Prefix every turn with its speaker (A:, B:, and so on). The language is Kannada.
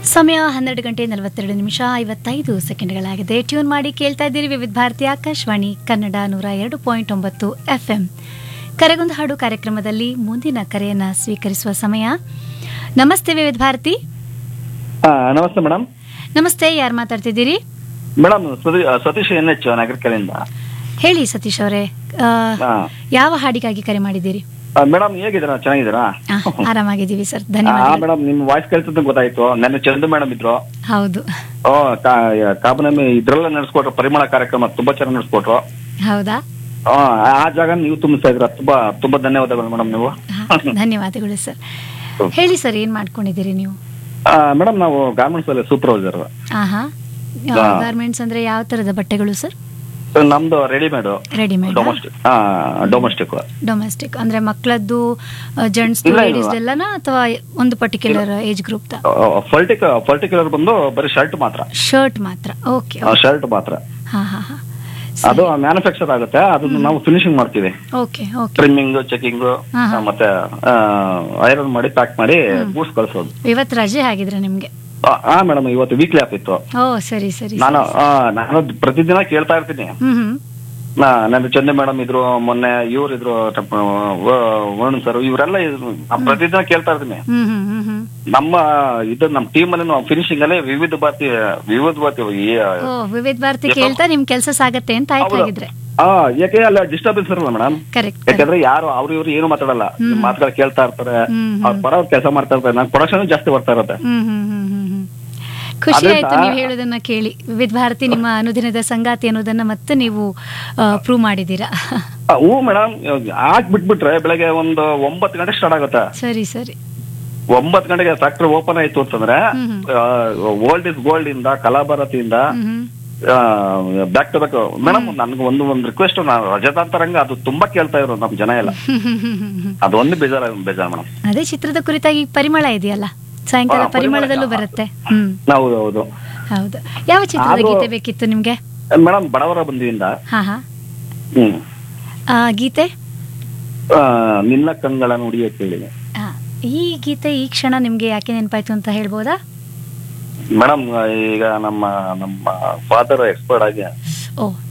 A: ಸಮಯ ಹನ್ನೆರಡು ಗಂಟೆ ನಲವತ್ತೆರಡು ನಿಮಿಷ ಐವತ್ತೈದು ಸೆಕೆಂಡ್ಗಳಾಗಿದೆ ಟ್ಯೂನ್ ಮಾಡಿ ಕೇಳ್ತಾ ಇದ್ದೀರಿ ವಿವಿಧ ಭಾರತಿ ಆಕಾಶವಾಣಿ ಕನ್ನಡ ನೂರ ಎರಡು ಪಾಯಿಂಟ್ ಒಂಬತ್ತು ಎಫ್ ಎಂ ಕರೆಗೊಂದು ಹಾಡು ಕಾರ್ಯಕ್ರಮದಲ್ಲಿ ಮುಂದಿನ ಕರೆಯನ್ನು ಸ್ವೀಕರಿಸುವ ಸಮಯ ನಮಸ್ತೆ ವಿವಿಧ ಭಾರತಿ
B: ಹಾ ನಮಸ್ತೆ ಮೇಡಮ್
A: ನಮಸ್ತೆ ಯಾರು ಮಾತಾಡ್ತಿದ್ದೀರಿ
B: ಮೇಡಮ್ ಸತೀಶ್ ಎನ್ ಎಚ್ ನಗರಕೆರೆಯಿಂದ
A: ಹೇಳಿ ಸತೀಶ್ ಅವರೇ ಆ,
B: ಹಾ.
A: ಯಾವ ಹಾಡಿಗಾಗಿ ಕರೆ ಮಾಡಿದ್ದೀರಿ
B: ಮೇಡಮ್ ಹೇಗಿದ್ದೀರಾ ಚೆನ್ನಾಗಿದ್ದೀರಾ
A: ಆ, ಆರಾಮಾಗಿದ್ದೀವಿ ಸರ್
B: ಹಾ
A: ಧನ್ಯವಾದ
B: ಮೇಡಮ್ ನಿಮ್ ವಾಯ್ಸ್ ಕೇಳ್ತಿದ್ದ ಗೊತ್ತಾಯ್ತು ನನ್ನ ಚಂದು ಮೇಡಮ್ ಇದ್ರು
A: ಹೌದು
B: ಓ ಕಾ- ಕಾಬನಮಿ ಇದ್ರೆಲ್ಲ ನಡೆಸ್ಕೊಟ್ರು ಪರಿಮಳ ಕಾರ್ಯಕ್ರಮ ತುಂಬಾ ಚೆನ್ನಾಗಿ ನಡೆಸ್ಕೊಟ್ರು
A: ಹೌದಾ
B: ಆ, ಆ ಜಾಗ ನೀವು ತುಂಬಿಸ್ತಾ ಇದ್ರ ತುಂಬಾ ತುಂಬಾ ಧನ್ಯವಾದಗಳು ಮೇಡಮ್ ನೀವು
A: ಹಾ, ಧನ್ಯವಾದಗಳು ಸರ್ ಹೇಳಿ ಸರ್ ಏನ್ ಮಾಡ್ಕೊಂಡಿದ್ದೀರಿ ನೀವು
B: ಮೇಡಮ್ ನಾವು ಗಾರ್ಮೆಂಟ್ಸ್ ಅಲ್ಲಿ ಸೂಪರ್ವೈಸರ್
A: ಆಹಾ
B: ಹಾ.
A: ಗಾರ್ಮೆಂಟ್ಸ್ ಅಂದ್ರೆ ಯಾವ ತರದ ಬಟ್ಟೆಗಳು ಸರ್
B: ನಮ್ದು ರೆಡಿಮೇಡ್
A: ರೆಡಿಮೇಡ್
B: ಡೊಮೆಸ್ಟಿಕ್ ಹಾ ಡೊಮೆಸ್ಟಿಕ್
A: ಡೊಮೆಸ್ಟಿಕ್ ಅಂದ್ರೆ ಮಕ್ಕಳದ್ದು ಜೆಂಟ್ಸ್
B: ಇಲ್ಲ, ಇಲ್ಲ.
A: ಲೇಡೀಸ್ ಎಲ್ಲನಾ ಅಥವಾ ಒಂದು particular age group
B: partic particular ಬಂದು ಬರೀ ಶರ್ಟ್ ಮಾತ್ರ
A: ಶರ್ಟ್ ಮಾತ್ರ ಓಕೆ
B: ಶರ್ಟ್ ಮಾತ್ರ
A: ಹಾ ಹಾ ಹಾ
B: ಅದು ಮ್ಯಾನುಫ್ಯಾಕ್ಚರ್ ಆಗುತ್ತೆ ಅದನ್ನ ನಾವು ಫಿನಿಶಿಂಗ್ ಮಾಡ್ತೀವಿ
A: ಓಕೆ ಓಕೆ
B: ಟ್ರಿಮ್ಮಿಂಗ್ ಚೆಕಿಂಗ್
A: ಹಾ, ಹಾ.
B: ಮತ್ತೆ ಐರನ್ ಮಾಡಿ ಪ್ಯಾಕ್ ಮಾಡಿ ಗೂಡ್ಸ್ ಕಳ್ಸೋದು
A: ಇವತ್ತು ರಜೆ ಆಗಿದ್ರೆ ನಿಮ್ಗೆ
B: ಆ, ಹಾ ಮೇಡಮ್ ಇವತ್ತು ವೀಕ್ಲಿ ಆಫ್ ಇತ್ತು
A: ಓ ಸರಿ ಸರಿ
B: ನಾನು ಆ, ನಾನು ಪ್ರತಿದಿನ ಕೇಳ್ತಾ ಇರ್ತೀನಿ
A: ಹ್ಮ್ ಹ್ಮ್
B: ನಾ- ನನ್ನ ಚಂದ ಮೇಡಮ್ ಇದ್ರು ಮೊನ್ನೆ ಇವ್ರು ಇದ್ರು ಟಪ್- ವ- ವರುಣ್ ಸರ್ ಇವರೆಲ್ಲ ಇದ್ರು. ನಾನ್ ಪ್ರತಿದಿನ ಕೇಳ್ತಾ ಇರ್ತೀನಿ
A: ಹ್ಮ್ ಹ್ಮ್ ಹ್ಮ್ ಹ್ಮ್
B: ನಮ್ಮ ಇದು ನಮ್ಮ ಟೀಮ್ ಅಲ್ಲಿ ನಾವು ಫಿನಿಶಿಂಗ್ ಅಲ್ಲಿ ವಿವಿಧ ಭಾರತಿ ವಿವಿಧ ಭಾರತಿ ಈ,
A: ಓ ವಿವಿಧ ಭಾರತಿ
B: Yes,
A: ಕೇಳ್ತಾ ನಿಮ್ ಕೆಲಸ ಸಾಗತ್ತೆ ಅಂತ ಆಯ್ತು
B: ಹೌದು.
A: ಹಾಗಿದ್ರೆ
B: ಆ ಯಾಕೆ ಅಲ್ಲ ಡಿಸ್ಟರ್ಬೆನ್ಸ್ ಇರಲ್ಲ ಮೇಡಮ್
A: ಕರೆಕ್ಟ್
B: ಯಾಕಂದ್ರೆ ಯಾರು ಅವ್ರು ಇವ್ರು ಏನು ಮಾತಾಡಲ್ಲ ನಿಮ್ ಮಾತುಗಳು ಕೇಳ್ತಾ ಇರ್ತಾರೆ
A: ಹ್ಮ್,
B: ಅವ್ರ ಪರ ಕೆಲಸ ಮಾಡ್ತಾ ಇರ್ತಾರೆ ನಾನು ಪ್ರೊಡಕ್ಷನ್ ಜಾಸ್ತಿ ಬರ್ತಾ ಇರುತ್ತೆ
A: ಹ್ಮ್ ಹ್ಮ್ ಹ್ಮ್ ಹ್ಮ್ ಹ್ಮ್ ಖುಷಿ
B: ಅದ್ರಿಂದ-
A: ಆಯ್ತು ನೀವು ಹೇಳೋದನ್ನ ಕೇಳಿ ವಿವಿಧ ಭಾರತಿ ನಿಮ್ಮ ಅನುದಿನದ ಸಂಗಾತಿ ಅನ್ನೋದನ್ನ ಮತ್ತೆ ನೀವು ಪ್ರೂವ್ ಮಾಡಿದ್ದೀರಾ
B: ಆ, ಹ್ಞೂ ಮೇಡಮ್ ಆಗ್ ಬಿಟ್ಬಿಟ್ರೆ ಬೆಳಗ್ಗೆ ಒಂದು ಒಂಬತ್ತು ಗಂಟೆ ಸ್ಟಾರ್ಟ್ ಆಗುತ್ತೆ
A: ಸರಿ ಸರಿ
B: ಒಂಬತ್ತು ಗಂಟೆಗೆ ಫ್ಯಾಕ್ಟ್ರಿ ಓಪನ್ ಆಯ್ತು ಅಂತಂದ್ರೆ
A: ಹ್ಮ್
B: ಓಲ್ಡ್ ಇಸ್ ಗೋಲ್ಡ್ ಇಂದ ಕಲಾಭಾರತಿಯಿಂದ
A: hmm hmm
B: back to back madam ನನ್ಗೆ ಒಂದು ಒಂದು ರಿಕ್ವೆಸ್ಟ್ ನಾನು ರಜತಾಂತರಂಗ ಅದು ತುಂಬಾ ಕೇಳ್ತಾ ಇರೋ ನಮ್ ಜನ ಎಲ್ಲ
A: ಹ್ಮ್ ಹ್ಮ್ ಹ್ಮ್ ಹ್ಮ್ ಹ್ಮ್.
B: ಅದೊಂದು ಬೇಜಾರ ಬೇಜಾರ್ ಮೇಡಮ್
A: ಅದೇ ಚಿತ್ರದ ಕುರಿತಾಗಿ ಪರಿಮಳ ಇದೆಯಲ್ಲ ಸಾಯಂಕಾಲ
B: ಹಾ, ಪರಿಮಳ.
A: ಪರಿಮಳದಲ್ಲೂ ಬರುತ್ತೆ ಹ್ಮ್
B: ಹೌದು ಹೌದು
A: ಹೌದು ಯಾವ ಚಿತ್ರದ
B: ಆದ್ರೂ-
A: ಗೀತೆ ಬೇಕಿತ್ತು ನಿಮ್ಗೆ
B: ಮೇಡಮ್ ಬಡವರ ಬಂದಿಯಿಂದ
A: ಹಾ ಹಾ
B: ಹ್ಮ್
A: ಆ, ಗೀತೆ
B: ಆ, ನಿನ್ನ ಕಂಗಳ ನುಡಿಯ ಕೇಳಿ
A: ಆ, ಈ ಗೀತೆ ಈ ಕ್ಷಣ ನಿಮ್ಗೆ ಯಾಕೆ ನೆನಪಾಯ್ತು ಅಂತ ಹೇಳ್ಬೋದಾ
B: ಮೇಡಮ್ ಈಗ ನಮ್ಮ ನಮ್ಮ ಫಾದರ್ ಎಕ್ಸ್ಪರ್ಟ್ ಆಗಿ
A: ಓ